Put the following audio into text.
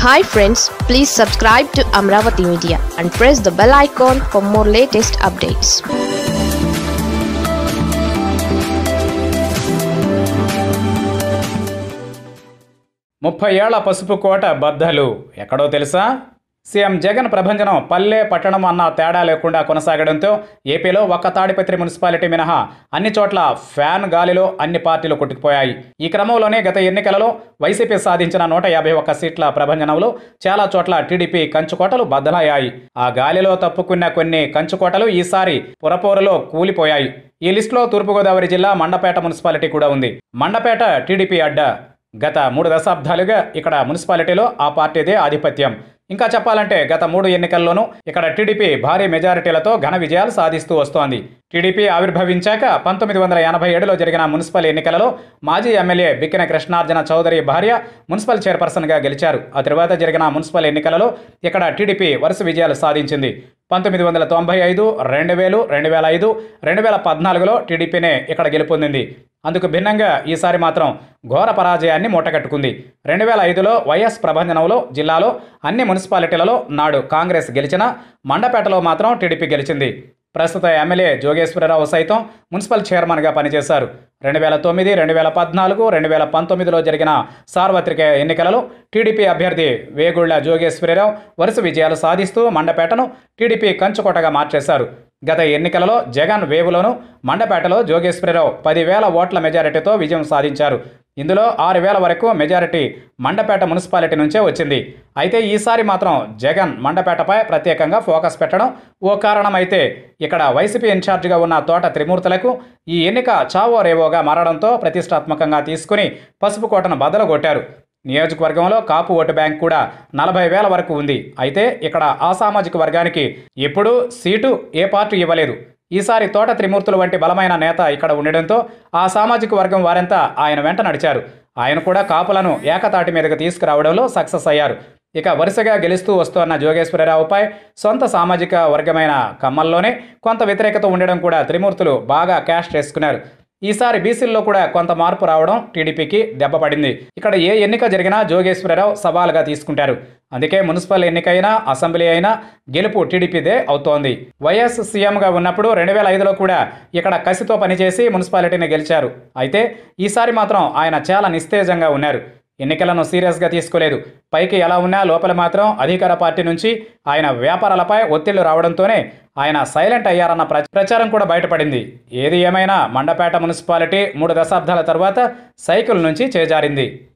hi friends please subscribe to Amaravati media and press the bell icon for more latest updates ముప్పై ఏళ్ల పసుపు కోట బద్దలు ఎక్కడో తెలుసా సీఎం జగన్ ప్రభంజనం పల్లె పట్టణం అన్న తేడా లేకుండా కొనసాగడంతో ఏపీలో ఒక్క తాడిపత్రి మున్సిపాలిటీ మినహా అన్ని చోట్ల ఫ్యాన్ గాలిలో అన్ని పార్టీలు కొట్టుకుపోయాయి ఈ క్రమంలోనే గత ఎన్నికలలో వైసీపీ సాధించిన నూట యాభై ఒక్క సీట్ల ప్రభంజనంలో చాలా చోట్ల టీడీపీ కంచుకోటలు బద్దలయ్యాయి ఆ గాలిలో తప్పుకున్న కొన్ని కంచుకోటలు ఈసారి పురపోరులో కూలిపోయాయి ఈ లిస్టులో తూర్పుగోదావరి జిల్లా మండపేట మున్సిపాలిటీ కూడా ఉంది మండపేట టీడీపీ అడ్డా గత మూడు దశాబ్దాలుగా ఇక్కడ మున్సిపాలిటీలో ఆ పార్టీదే ఆధిపత్యం ఇంకా చెప్పాలంటే గత మూడు ఎన్నికల్లోనూ ఇక్కడ టీడీపీ భారీ మెజారిటీలతో ఘన విజయాలు సాధిస్తూ వస్తోంది టీడీపీ ఆవిర్భవించాక పంతొమ్మిది వందల ఎనభై ఏడులో జరిగిన మున్సిపల్ ఎన్నికలలో మాజీ ఎమ్మెల్యే బిక్కిన కృష్ణార్జున చౌదరి భార్య మున్సిపల్ చైర్పర్సన్గా గెలిచారు ఆ తర్వాత జరిగిన మున్సిపల్ ఎన్నికలలో ఇక్కడ టీడీపీ వరుస విజయాలు సాధించింది పంతొమ్మిది వందల తొంభై ఐదు రెండు వేలు రెండు వేల ఐదు రెండు వేల పద్నాలుగులో టీడీపీనే ఇక్కడ గెలుపొందింది అందుకు భిన్నంగా ఈసారి మాత్రం ఘోర పరాజయాన్ని మూటగట్టుకుంది రెండు వేల ఐదులో వైఎస్ ప్రభంజనంలో జిల్లాలో అన్ని మున్సిపాలిటీలలో నాడు కాంగ్రెస్ గెలిచినా మండపేటలో మాత్రం టీడీపీ గెలిచింది ప్రస్తుత ఎమ్మెల్యే జోగేశ్వరరావు సైతం మున్సిపల్ చైర్మన్గా పనిచేశారు రెండు వేల తొమ్మిది రెండు వేల పద్నాలుగు రెండు వేల పంతొమ్మిదిలో జరిగిన సార్వత్రిక ఎన్నికలలో టీడీపీ అభ్యర్థి వేగుళ్ల జోగేశ్వరరావు వరుస విజయాలు సాధిస్తూ మండపేటను టీడీపీ కంచుకోటగా మార్చేశారు గత ఎన్నికలలో జగన్ వేవులోను మండపేటలో జోగేశ్వరరావు పదివేల ఓట్ల మెజారిటీతో విజయం సాధించారు ఇందులో ఆరు వేల వరకు మెజారిటీ మండపేట మున్సిపాలిటీ నుంచే వచ్చింది అయితే ఈసారి మాత్రం జగన్ మండపేటపై ప్రత్యేకంగా ఫోకస్ పెట్టడం ఓ కారణమైతే ఇక్కడ వైసీపీ ఇన్ఛార్జిగా ఉన్న తోట త్రిమూర్తులకు ఈ ఎన్నిక చావో రేవోగా మారడంతో ప్రతిష్టాత్మకంగా తీసుకుని పసుపు కోటను బదలగొట్టారు నియోజకవర్గంలో కాపు ఓటు బ్యాంక్ కూడా నలభై వేల వరకు ఉంది అయితే ఇక్కడ ఆ సామాజిక వర్గానికి ఎప్పుడూ సీటు ఏ పార్టీ ఇవ్వలేదు ఈసారి తోట త్రిమూర్తులు వంటి బలమైన నేత ఇక్కడ ఉండడంతో ఆ సామాజిక వర్గం వారంతా ఆయన వెంట నడిచారు ఆయన కూడా కాపులను ఏకతాటి మీదకు తీసుకురావడంలో సక్సెస్ అయ్యారు ఇక వరుసగా గెలుస్తూ వస్తున్న జోగేశ్వరరావుపై సొంత సామాజిక వర్గమైన కమ్మల్లోనే కొంత వ్యతిరేకత ఉండడం కూడా త్రిమూర్తులు బాగా క్యాష్ చేసుకున్నారు ఈసారి బీసీల్లో కూడా కొంత మార్పు రావడం టీడీపీకి దెబ్బపడింది ఇక్కడ ఏ ఎన్నిక జరిగినా జోగేశ్వరరావు సవాలుగా తీసుకుంటారు అందుకే మున్సిపల్ ఎన్నికైనా అసెంబ్లీ అయినా గెలుపు టీడీపీదే అవుతోంది వైఎస్ సీఎంగా ఉన్నప్పుడు రెండు వేల ఐదులో కూడా ఇక్కడ కసితో పనిచేసి మున్సిపాలిటీని గెలిచారు అయితే ఈసారి మాత్రం ఆయన చాలా నిస్తేజంగా ఉన్నారు ఎన్నికలను సీరియస్గా తీసుకోలేదు పైకి ఎలా ఉన్నా లోపల మాత్రం అధికార పార్టీ నుంచి ఆయన వ్యాపారాలపై ఒత్తిళ్లు రావడంతోనే ఆయన సైలెంట్ అయ్యారన్న ప్ర- ప్రచారం కూడా బయటపడింది ఏది ఏమైనా మండపేట మున్సిపాలిటీ మూడు దశాబ్దాల తర్వాత సైకిల్ నుంచి చేజారింది